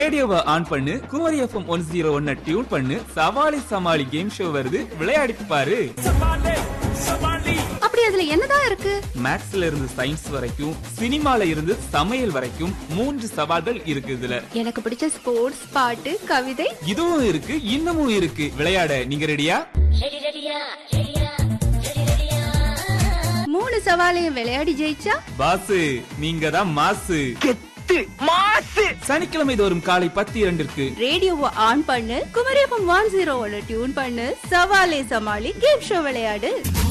ரேடியோவை ஆன் பண்ணு Kumari FM one zero ஒன்ன டியூன் பண்ணு சவாலி சமாளி கேம் ஷோ வருது விளையாடிட்டு பாரு அப்படி அதுல என்னதான் இருக்கு மேக்ஸ்ல இருந்து சயின்ஸ் வரைக்கும் சினிமால இருந்து சமையல் வரைக்கும் மூன்று சவால்கள் இருக்கு இதுல எனக்கு பிடிச்ச ஸ்போர்ட்ஸ் பாட்டு கவிதை இதுவும் இருக்கு இன்னமும் இருக்கு விளையாட நீங்க ரெடியா மூணு சவாலையும் விளையாடி ஜெயிச்சா பாசு நீங்க தான் மாசு சனிக்கிழமை தோறும் காலை பத்து இரண்டிற்கு ரேடியோவை ஆன் பண்ணு குமரியப்பம் ஒன் ஜீரோ ஒன்னு டியூன் பண்ணு சவாலே சமாளி கேம் ஷோ விளையாடு